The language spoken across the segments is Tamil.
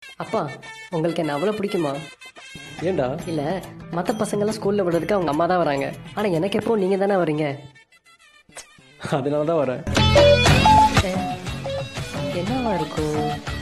அப்பா உங்களுக்கு என்ன அவ்வளோ பிடிக்குமா ஏன்டா இல்லை மற்ற பசங்களாம் ஸ்கூலில் விடுறதுக்கு அவங்க அம்மா தான் வராங்க ஆனால் எனக்கு எப்போ நீங்கள் தானே வரீங்க அதனால தான் வரேன் ச்சே, என்னவா இருக்கும்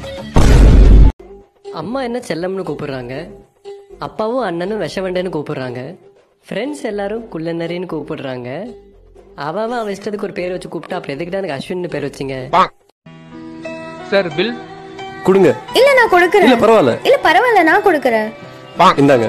அம்மா என்ன செல்லம்னு கூப்பிடுறாங்க அப்பாவும் அண்ணனும் விஷவண்டன்னு கூப்பிடுறாங்க ஃப்ரெண்ட்ஸ் எல்லாரும் குள்ளநரின்னு கூப்பிடுறாங்க அவ அவன் அவன் இஷ்டத்துக்கு ஒரு பேர் வச்சு கூப்பிட்டா அப்புறம் எதுக்கிட்ட எனக்கு அஸ்வின்னு பேர் வச்சிங்க சார் பில் கொடுங்க இல்ல நான் கொடுக்கறேன் இல்ல பரவாயில்ல இல்ல பரவாயில்ல நான் கொடுக்கறேன் இந்தாங்க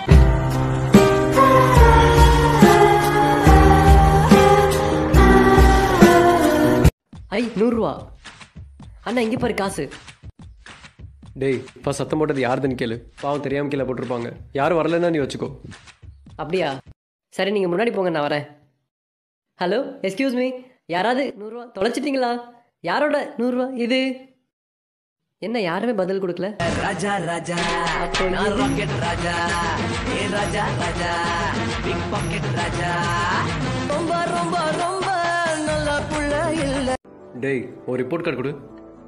ஐ நூறுரூவா அண்ணா இங்கே பாரு காசு டேய் இப்போ சத்தம் போட்டது யாருதுன்னு கேளு பாவம் தெரியாம கீழே போட்டிருப்பாங்க யாரும் வரலன்னா நீ வச்சுக்கோ அப்படியா சரி நீங்கள் முன்னாடி போங்க நான் வரேன் ஹலோ எஸ்கியூஸ் மீ யாராவது நூறுரூவா தொலைச்சிட்டிங்களா யாரோட நூறுரூவா இது என்ன யாருமே பதில் கொடுக்கல ராஜா ராஜா அப்போ நான் இது- ராக்கெட் ராஜா ஏ ராஜா ராஜா பிக் பாக்கெட் ராஜா ரொம்ப ரொம்ப ரொம்ப நல்ல புள்ள இல்ல டேய் ஒரு ரிப்போர்ட் கார்டு கொடு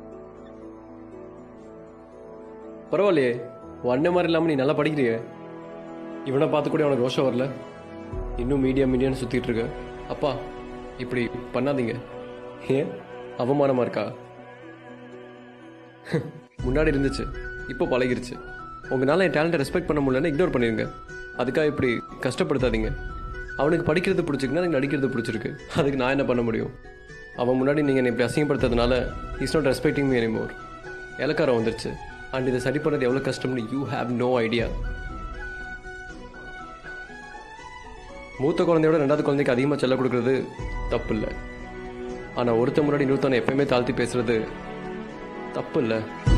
பரவாயில்லையே ஒன்ன மாதிரி இல்லாமல் நீ நல்லா படிக்கிறியே இவனை பார்த்து கூட உனக்கு ரோஷம் வரல இன்னும் மீடியா மீடியான்னு சுற்றிட்டு இருக்க அப்பா இப்படி பண்ணாதீங்க ஏன் அவமானமாக இருக்கா முன்னாடி இருந்துச்சு இப்போ பழகிருச்சு உங்களால் என் டேலண்ட்டை ரெஸ்பெக்ட் பண்ண முடியலன்னு இக்னோர் பண்ணிடுங்க அதுக்காக இப்படி கஷ்டப்படுத்தாதீங்க அவனுக்கு படிக்கிறது பிடிச்சிருக்குன்னா எனக்கு நடிக்கிறது பிடிச்சிருக்கு அதுக்கு நான் என்ன பண்ண முடியும் அவன் முன்னாடி நீங்கள் என்னை இப்படி அசிங்கப்படுத்துறதுனால is not respecting me anymore இலக்காரம் வந்துருச்சு அண்ட் இதை சரி பண்ணது எவ்வளோ கஷ்டம்னு யூ ஹேவ் நோ ஐடியா மூத்த குழந்தையோட ரெண்டாவது குழந்தைக்கு அதிகமாக செல்ல கொடுக்கறது தப்பு இல்லை ஆனால் ஒருத்த முன்னாடி இன்னொருத்தவனை எப்பயுமே தாழ்த்தி பேசுறது தப்பு இல்லை